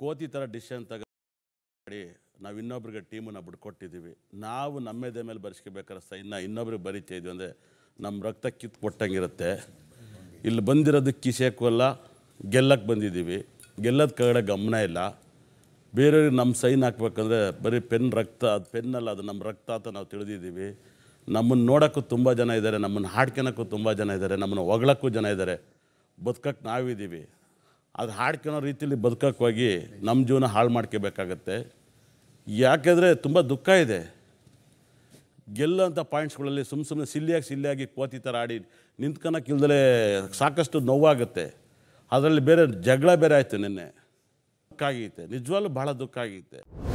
ಕೋತಿ ಥರ ಡಿಸಿಷನ್ ತಗ ಮಾಡಿ ನಾವು ಇನ್ನೊಬ್ರಿಗೆ ಟೀಮನ್ನ ಬಿಟ್ಕೊಟ್ಟಿದ್ದೀವಿ ನಾವು ನಮ್ಮೆದೆ ಮೇಲೆ ಬರೆಸ್ಕೋಬೇಕಾದ್ರೆ ಸೈನ್ನ ಇನ್ನೊಬ್ರಿಗೆ ಬರಿತಾ ಇದ್ವಿ ಅಂದರೆ ನಮ್ಮ ರಕ್ತ ಕಿತ್ತು ಕೊಟ್ಟಂಗಿರುತ್ತೆ ಇಲ್ಲಿ ಬಂದಿರೋದಕ್ಕೆ ಕಿಸೇಕು ಅಲ್ಲ ಗೆಲ್ಲಕ್ಕೆ ಬಂದಿದ್ದೀವಿ ಗೆಲ್ಲದ ಕಡೆ ಗಮನ ಇಲ್ಲ ಬೇರೆಯವ್ರಿಗೆ ನಮ್ಮ ಸೈನ್ ಹಾಕ್ಬೇಕಂದ್ರೆ ಬರೀ ಪೆನ್ ರಕ್ತ ಅದು ಪೆನ್ನಲ್ಲ ಅದು ನಮ್ಮ ರಕ್ತ ಅಂತ ನಾವು ತಿಳಿದಿದ್ದೀವಿ ನಮ್ಮನ್ನು ನೋಡೋಕ್ಕೂ ತುಂಬ ಜನ ಇದ್ದಾರೆ ನಮ್ಮನ್ನು ಹಾಡ್ಕೊಳಕ್ಕೂ ತುಂಬ ಜನ ಇದ್ದಾರೆ ನಮ್ಮನ್ನು ಹೊಗಳಕ್ಕೂ ಜನ ಇದ್ದಾರೆ ಬದುಕಕ್ಕೆ ನಾವಿದ್ದೀವಿ ಅದು ಹಾಡ್ಕೊಳೋ ರೀತಿಯಲ್ಲಿ ಬದುಕಕ್ಕೆ ಹೋಗಿ ನಮ್ಮ ಜೀವನ ಹಾಳು ಮಾಡ್ಕೋಬೇಕಾಗತ್ತೆ ಯಾಕೆಂದರೆ ತುಂಬ ದುಃಖ ಇದೆ ಗೆಲ್ಲೋಂಥ ಪಾಯಿಂಟ್ಸ್ಗಳಲ್ಲಿ ಸುಮ್ಮ ಸುಮ್ಮನೆ ಸಿಲ್ಲಿಯಾಗಿ ಸಿಲ್ಲಿಯಾಗಿ ಕೋತಿ ಥರ ಆಡಿ ನಿಂತ್ಕೊಳಕ್ಕಿಲ್ದಲೇ ಸಾಕಷ್ಟು ನೋವಾಗುತ್ತೆ ಅದರಲ್ಲಿ ಬೇರೆ ಜಗಳ ಬೇರೆ ಆಯಿತು ನಿನ್ನೆ ದುಃಖ ಆಗೈತೆ ನಿಜವಾಗ್ಲೂ ಭಾಳ ದುಃಖ ಆಗೈತೆ